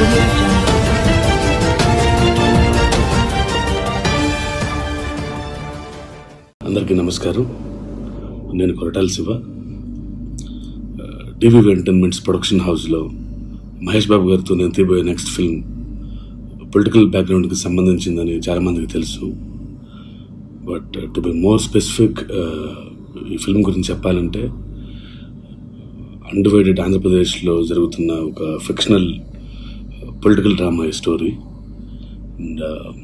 audio jungle. అందరికీ నమస్కారం నేను Koratala Siva DV entertainments production హౌస్లో మహేష్ బాబు గారితో నేను తీయబోయే నెక్స్ట్ ఫిల్మ్ పొలిటికల్ బ్యాక్గ్రౌండ్కి సంబంధించిందని చాలామందికి తెలుసు but to be more specific ఈ ఫిల్మ్ గురించి చెప్పాలంటే అన్డివైడెడ్ ఆంధ్రప్రదేశ్లో జరుగుతున్న ఒక ఫిక్షనల్ పొలిటికల్ డ్రామా ఈ స్టోరీ అండ్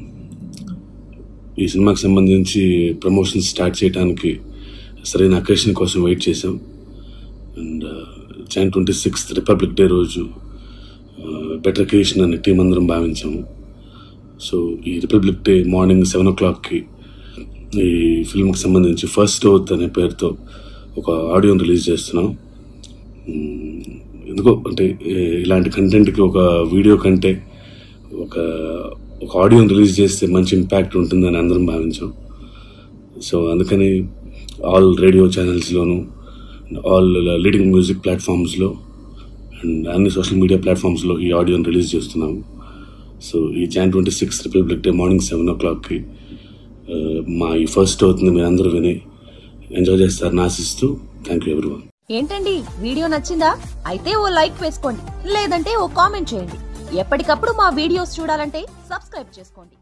ఈ సినిమాకి సంబంధించి ప్రమోషన్ స్టార్ట్ చేయడానికి సరైన అకేషన్ కోసం వెయిట్ చేసాం and Jan twenty sixth republic day రోజు బెటర్ అకేషన్ అని టీం అందరం భావించాము సో ఈ రిపబ్లిక్ డే మార్నింగ్ సెవెన్ ఓ క్లాక్కి ఈ ఫిల్మ్కి సంబంధించి ఫస్ట్ ఓత్ అనే పేరుతో ఒక ఆడియోని రిలీజ్ చేస్తున్నాం మ్మ్, ఎందుకో అంటే ఏ- ఇలాంటి కంటెంట్కి ఒక వీడియో కంటే ఒక ఒక ఆడియోని రిలీజ్ చేస్తే మంచి ఇంపాక్ట్ ఉంటుందని అందరం భావించాం సో అందుకని ఆల్ రేడియో ఛానల్స్లోను ఆల్ లీడింగ్ మ్యూజిక్ ప్లాట్ఫామ్స్లో అండ్ అన్ని సోషల్ మీడియా ప్లాట్ఫామ్స్లో ఈ ఆడియోని రిలీజ్ చేస్తున్నాము సో ఈ Jan twenty six republic day morning seven ఓ క్లాక్కి మా ఈ ఫస్ట్ అవుతుంది మీరు అందరూ విని ఎంజాయ్ చేస్తారని ఆశిస్తూ థ్యాంక్ యూ ఎవ్రీవన్ ఏంటండి వీడియో నచ్చిందా అయితే ఓ లైక్ వేసుకోండి లేదంటే ఓ కామెంట్ చేయండి ఎప్పటికప్పుడు మా వీడియోస్ చూడాలంటే సబ్స్క్రైబ్ చేసుకోండి